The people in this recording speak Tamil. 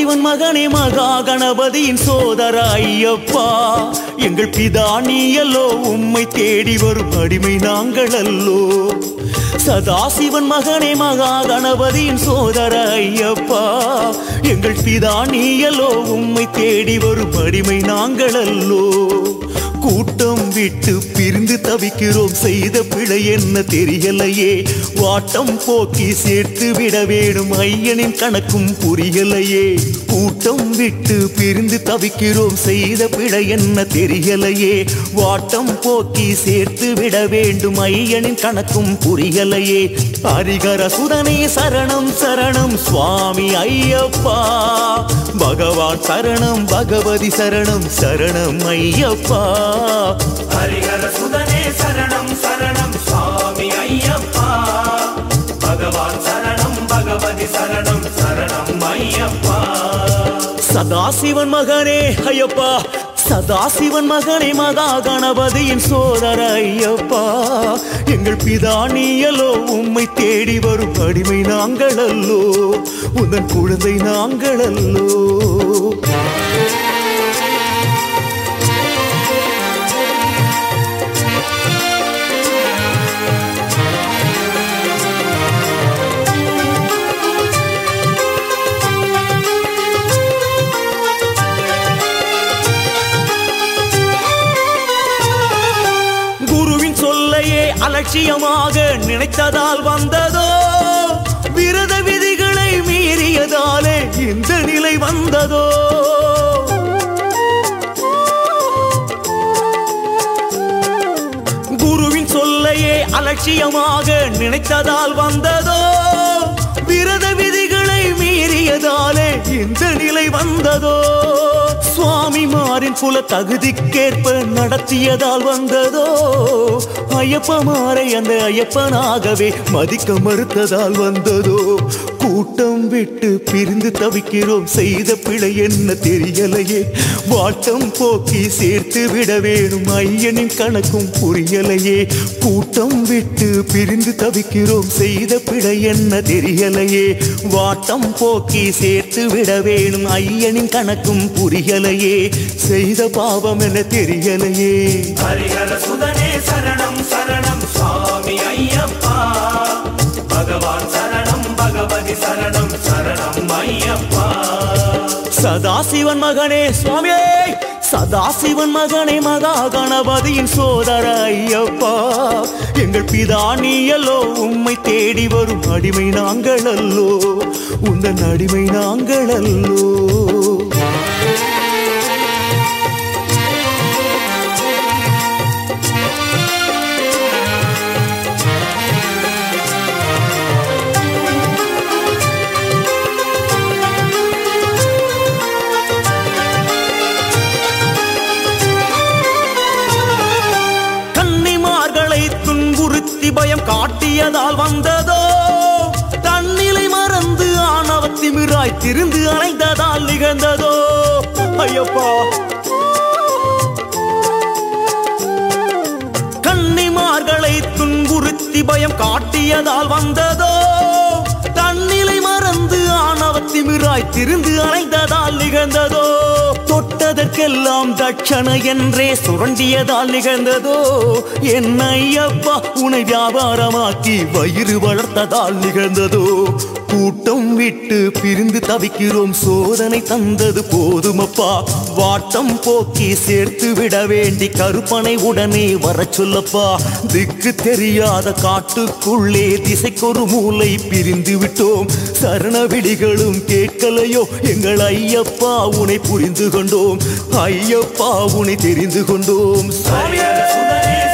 சதாசிவன் மகனே மகா கணபதியின் சோதர ஐயப்பா எங்கள் பிதா நீயல்லோ உம்மை தேடி வரும் அடிமை நாங்கள் அல்லோ சதாசிவன் மகனே மகா கணபதியின் சோதர ஐயப்பா எங்கள் பிதா நீயல்லோ உம்மை தேடி வரும் அடிமை நாங்கள் அல்லோ கூட்டம் விட்டு பிரிந்து தவிக்கிறோம் செய்த பிழை என்ன தெரியலையே வாட்டம் போக்கி சேர்த்து விட வேணும் ஐயனின் கணக்கும் புரியலையே கூட்டம் விட்டு பிரிந்து தவிக்கிறோம் செய்த பிழை என்ன தெரியலையே வாட்டம் போக்கி சேர்த்து விட வேண்டும் ஐயனின் கணக்கும் புரியலையே ஹரிகர சுதனே சரணம் சரணம் சுவாமி ஐயப்பா பகவான் சரணம் பகவதி சரணம் சரணம் ஐயப்பா ஹரிஹர சுதனே சரணம் சரணம் சுவாமி ஐயப்பா பகவான் சரணம் பகவதி சரணம் சரணம் ஐயப்பா சதாசிவன் மகனே ஐயப்பா சதாசிவன் மகனே மகா கணபதியின் சோதர ஐயப்பா எங்கள் பிதா நீயலோ உம்மை தேடி வரும் அடிமை நாங்கள் அல்லோ உந்தன் குழந்தை நாங்கள் அல்லோ குருவின் சொல்லையே அலட்சியமாக நினைத்ததால் வந்ததோ விரத விதிகளை மீறியதாலே இந்த நிலை வந்ததோ குருவின் சொல்லையே அலட்சியமாக நினைத்ததால் வந்ததோ விரத விதிகளை மீறியதாலே இந்த நிலை வந்ததோ சுவாமிமாரின் புல தகுதிக்கேற்ப நடத்தியதால் வந்ததோ ஐயப்பமாரை அந்த ஐயப்பனாகவே மதிக்க மறுத்ததால் வந்ததோ கூட்டம் விட்டு பிரிந்து தவிக்கிறோம் செய்த பிழை என்ன தெரியலையே வாட்டம் போக்கி சேர்த்து விட வேணும் ஐயனின் கணக்கும் புரியலையே கூட்டம் விட்டு பிரிந்து தவிக்கிறோம் செய்த பிழை என்ன தெரியலையே வாட்டம் போக்கி சேர்த்து விட வேணும் ஐயனின் கணக்கும் புரியலையே செய்த பாவம் என தெரியலையே ஹரிஹர சுதனே சரணம் சரணம் சுவாமி ஐயப்பா பகவான் சரணம் பகவதி சரணம் சரணம் ஐயப்பா சதாசிவன் மகனே சுவாமியே சதாசிவன் மகனே மகா கணபதியின் சோதர ஐயப்பா எங்கள் பிதா நீயல்லோ உம்மை தேடி வரும் அடிமை நாங்கள் அல்லோ உந்தன் அடிமை நாங்கள் அல்லோ கன்னிமார்களை துன்புறுத்தி பயம் காட்டியதால் வந்ததோ தன்னிலை மறந்து ஆணவத் திமிராய் திருந்து அலைந்ததால் நிகழ்ந்ததோ ஐயப்பா கன்னிமார்களை துன்புறுத்தி பயம் காட்டியதால் வந்ததோ தன்னிலை மறந்து ஆணவத் திமிராய் திருந்து அலைந்ததால் நிகழ்ந்ததோ தொட்டதற்கெல்லாம் தட்சண என்றே சுரண்டியதால் நிகழ்ந்ததோ என் ஐயப்பா உனை வியாபாரமாக்கி வயிறு வளர்த்ததால் நிகழ்ந்ததோ கூட்டம் விட்டு பிரிந்து தவிக்கிறோம் சோதனை தந்தது போதுமப்பா வாட்டம் போக்கி சேர்த்து விட வேண்டி கருப்பனை உடனே வரச் சொல்லப்பா திக்கு தெரியாத காட்டுக்குள்ளே திசைக்கொரு மூலை பிரிந்து விட்டோம் சரணவிடிகளும் கேட்கலையோ எங்கள் ஐயப்பா உனை புரிந்து கொண்டோம் ஐயப்பா உனை தெரிந்து கொண்டோம் ஹரிஹர சுதனே